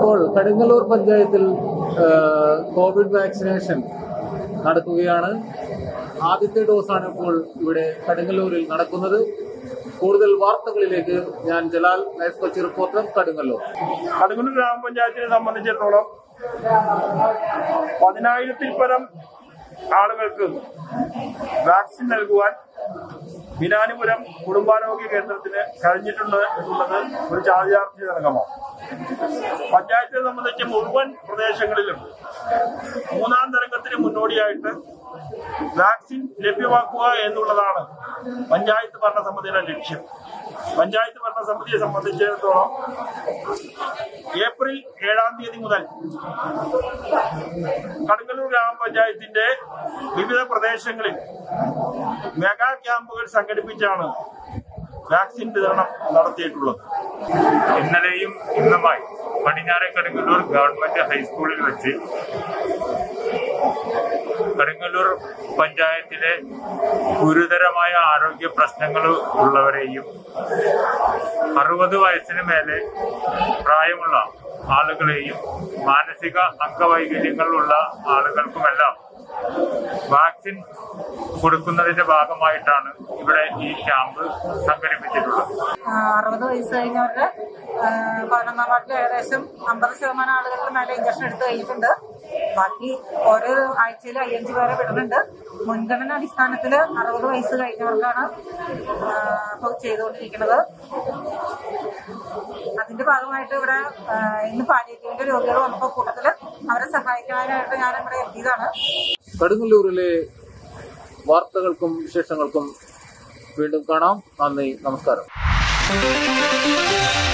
ഇപ്പോൾ കടുങ്ങല്ലൂർ പഞ്ചായത്തിൽ ആ, കോവിഡ് വാക്സിനേഷൻ നടക്കുകയാണ് ആദ്യത്തെ ഡോസാണ് ഇപ്പോൾ ഇവിടെ കടുങ്ങല്ലൂരിൽ നടക്കുന്നത് കൂടുതൽ വാർത്തകളിലേക്ക് ഞാൻ ജലാൽ നൈസ് കൊച്ചി റിപ്പോർട്ടർ കടുങ്ങല്ലൂർ കടുങ്ങല്ലൂർ ഗ്രാമപഞ്ചായത്തിനെ സംബന്ധിച്ചിടത്തോളം പതിനായിരത്തിൽ പരം ആളുകൾക്ക് വാക്സിൻ നൽകുവാൻ ബിനാനിപുരം കുടുംബാരോഗ്യ കേന്ദ്രത്തിന് കഴിഞ്ഞിട്ടുണ്ട് എന്നുള്ളത് ഒരു ചാരിതാർത്ഥ്യജനകമാണ് പഞ്ചായത്തിനെ സംബന്ധിച്ച് മുഴുവൻ പ്രദേശങ്ങളിലും മൂന്നാം തരംഗത്തിന് മുന്നോടിയായിട്ട് വാക്സിൻ ലഭ്യമാക്കുക എന്നുള്ളതാണ് പഞ്ചായത്ത് ഭരണസമിതിയുടെ ലക്ഷ്യം പഞ്ചായത്ത് ഭരണസമിതിയെ സംബന്ധിച്ചിടത്തോളം ഏപ്രിൽ ഏഴാം തീയതി മുതൽ കടുങ്ങല്ലൂർ ഗ്രാമപഞ്ചായത്തിന്റെ വിവിധ പ്രദേശങ്ങളിൽ മെഗാ ക്യാമ്പുകൾ സംഘടിപ്പിച്ചാണ് വാക്സിൻ വിതരണം നടത്തിയിട്ടുള്ളത് ഇന്നലെയും ഇന്നുമായി പടിഞ്ഞാറെ കടുങ്ങല്ലൂർ ഗവൺമെന്റ് ഹൈസ്കൂളിൽ വെച്ച് കടുങ്ങല്ലൂർ പഞ്ചായത്തിലെ ഗുരുതരമായ ആരോഗ്യ പ്രശ്നങ്ങൾ ഉള്ളവരെയും അറുപത് വയസ്സിന് മേലെ പ്രായമുള്ള ആളുകളെയും മാനസിക അംഗവൈകല്യങ്ങളുള്ള ആളുകൾക്കുമെല്ലാം വാക്സിൻ കൊടുക്കുന്നതിന്റെ ഭാഗമായിട്ടാണ് ഇവിടെ ഈ ക്യാമ്പ് സംഘടിപ്പിച്ചിട്ടുള്ളത് ആ, അറുപത് വയസ്സ് കഴിഞ്ഞവരുടെ ആ, പതിനൊന്നാം വാർഡിൽ ഏകദേശം അമ്പത് ശതമാനം ആളുകൾക്ക് മേലെ ഇഞ്ചക്ഷൻ എടുത്തു കഴിഞ്ഞിട്ടുണ്ട് ബാക്കി ഓരോ ആഴ്ചയിൽ അയ്യഞ്ച് പേരെ വിടുന്നുണ്ട് മുൻഗണന അടിസ്ഥാനത്തിൽ അറുപത് വയസ്സ് കഴിഞ്ഞവർക്കാണ് ആ, ഇപ്പോൾ ചെയ്തുകൊണ്ടിരിക്കുന്നത് അതിന്റെ ഭാഗമായിട്ട് ഇവിടെ ആ, ഇന്ന് പാലിയേറ്റീവിന്റെ രോഗികൾ വന്നപ്പോൾ കൂട്ടത്തിൽ അവരെ സഹായിക്കാനായിട്ട് ഞാൻ ഇവിടെ എത്തിയതാണ് കടുങ്ങല്ലൂരിലെ വാർത്തകൾക്കും വിശേഷങ്ങൾക്കും വീണ്ടും കാണാം നന്ദി നമസ്കാരം